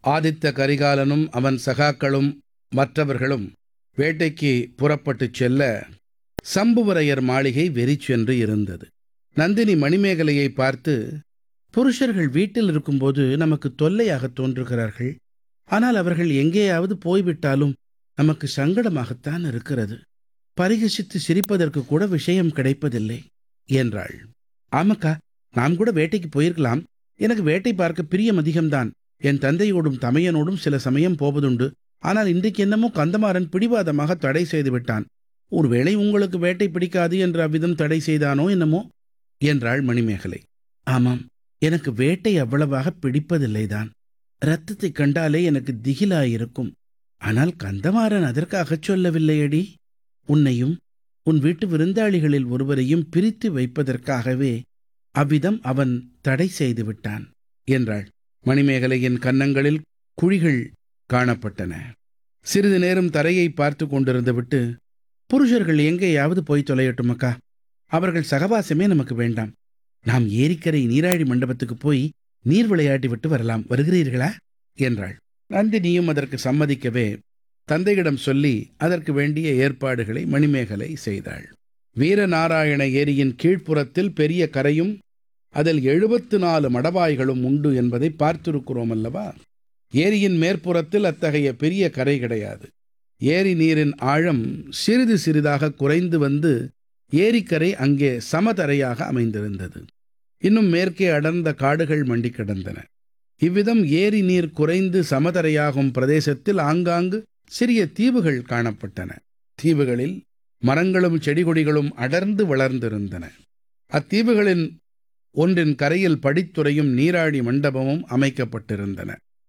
ஆதித்த கரிகாலனும் அவன் சகாக்களும் மற்றவர்களும் வேட்டைக்கு புறப்பட்டுச் செல்ல சம்புவரையர் மாளிகை வெறிச்சென்று இருந்தது நந்தினி மணிமேகலையை பார்த்து புருஷர்கள் வீட்டில் இருக்கும்போது நமக்கு தொல்லையாகத் தோன்றுகிறார்கள் ஆனால் அவர்கள் எங்கேயாவது போய்விட்டாலும் நமக்கு சங்கடமாகத்தான் இருக்கிறது பரிகசித்து சிரிப்பதற்கு கூட விஷயம் கிடைப்பதில்லை என்றாள் ஆமாக்கா நாம் கூட வேட்டைக்கு போயிருக்கலாம் எனக்கு வேட்டை பார்க்க பிரியம் அதிகம்தான் என் தந்தையோடும் தமையனோடும் சில சமயம் போவதுண்டு ஆனால் இன்றைக்கு என்னமோ கந்தமாறன் பிடிவாதமாக தடை செய்து விட்டான் ஒருவேளை உங்களுக்கு வேட்டை பிடிக்காது என்று அவ்விதம் தடை செய்தானோ என்னமோ என்றாள் மணிமேகலை ஆமாம் எனக்கு வேட்டை அவ்வளவாக பிடிப்பதில்லைதான் இரத்தத்தை கண்டாலே எனக்கு திகிலாயிருக்கும் ஆனால் கந்தமாறன் அதற்காகச் சொல்லவில்லையடி உன்னையும் உன் வீட்டு விருந்தாளிகளில் ஒருவரையும் பிரித்து வைப்பதற்காகவே அவ்விதம் அவன் தடை செய்து விட்டான் என்றாள் மணிமேகலையின் கன்னங்களில் குழிகள் காணப்பட்டன சிறிது நேரம் தரையை பார்த்து கொண்டிருந்து விட்டு புருஷர்கள் எங்கேயாவது போய் தொலையட்டுமக்கா அவர்கள் சகவாசமே நமக்கு வேண்டாம் நாம் ஏரிக்கரை நீராழி மண்டபத்துக்கு போய் நீர் விளையாடி விட்டு வரலாம் வருகிறீர்களா என்றாள் நந்தினியும் அதற்கு சம்மதிக்கவே தந்தையிடம் சொல்லி அதற்கு வேண்டிய ஏற்பாடுகளை மணிமேகலை செய்தாள் வீரநாராயண ஏரியின் கீழ்ப்புறத்தில் பெரிய கரையும் அதில் எழுபத்து நாலு மடவாய்களும் உண்டு என்பதை பார்த்திருக்கிறோம் அல்லவா ஏரியின் மேற்புறத்தில் அத்தகைய பெரிய கரை கிடையாது ஏரி நீரின் ஆழம் சிறிது சிறிதாக குறைந்து வந்து ஏரிக்கரை அங்கே சமதரையாக அமைந்திருந்தது இன்னும் மேற்கே அடர்ந்த காடுகள் மண்டி கிடந்தன இவ்விதம் ஏரி நீர் குறைந்து சமதரையாகும் பிரதேசத்தில் ஆங்காங்கு சிறிய தீவுகள் காணப்பட்டன தீவுகளில் மரங்களும் செடிகொடிகளும் அடர்ந்து வளர்ந்திருந்தன அத்தீவுகளின் ஒன்றின் கரையில் படித்துறையும் நீராடி மண்டபமும் அமைக்கப்பட்டிருந்தன